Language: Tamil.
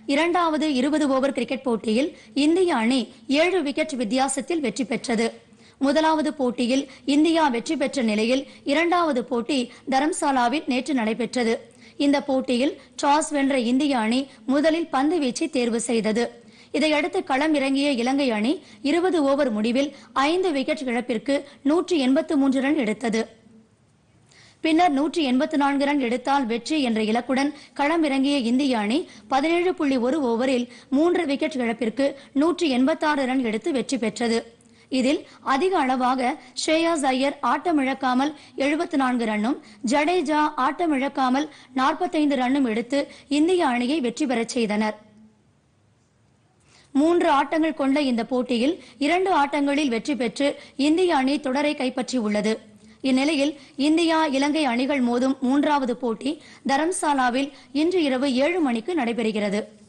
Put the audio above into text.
இரண்டாவது இருபது ஓவர் கிரிக்கெட் போட்டியில் இந்திய அணி ஏழு விக்கெட் வித்தியாசத்தில் வெற்றி பெற்றது முதலாவது போட்டியில் இந்தியா வெற்றி பெற்ற நிலையில் இரண்டாவது போட்டி தரம்சாலாவில் நேற்று நடைபெற்றது இந்த போட்டியில் டாஸ் வென்ற இந்திய அணி முதலில் பந்து வீச்சை தேர்வு செய்தது இதையடுத்து களம் இறங்கிய இலங்கை அணி இருபது ஓவர் முடிவில் ஐந்து விக்கெட் இழப்பிற்கு நூற்றி எண்பத்து மூன்று ரன் எடுத்தது பின்னர் நூற்றி எண்பத்து நான்கு ரன் எடுத்தால் வெற்றி என்ற இலக்குடன் களம் இறங்கிய இந்திய அணி பதினேழு புள்ளி ஒரு ஓவரில் மூன்று விக்கெட் இழப்பிற்கு நூற்றி எண்பத்தாறு ரன் எடுத்து வெற்றி பெற்றது இதில் அதிக அளவாக ஸ்ரேயாஸ் ஐயர் ஆட்டமிழக்காமல் எழுபத்து நான்கு ரன்னும் ஜடேஜா ஆட்டமிழக்காமல் நாற்பத்தைந்து ரன்னும் எடுத்து இந்திய அணியை வெற்றி பெறச் செய்தனர் மூன்று ஆட்டங்கள் கொண்ட இந்த போட்டியில் இரண்டு ஆட்டங்களில் வெற்றி பெற்று இந்திய அணி தொடரை கைப்பற்றியுள்ளது இந்நிலையில் இந்தியா இலங்கை அணிகள் மோதும் மூன்றாவது போட்டி தரம்சாலாவில் இன்று இரவு ஏழு மணிக்கு நடைபெறுகிறது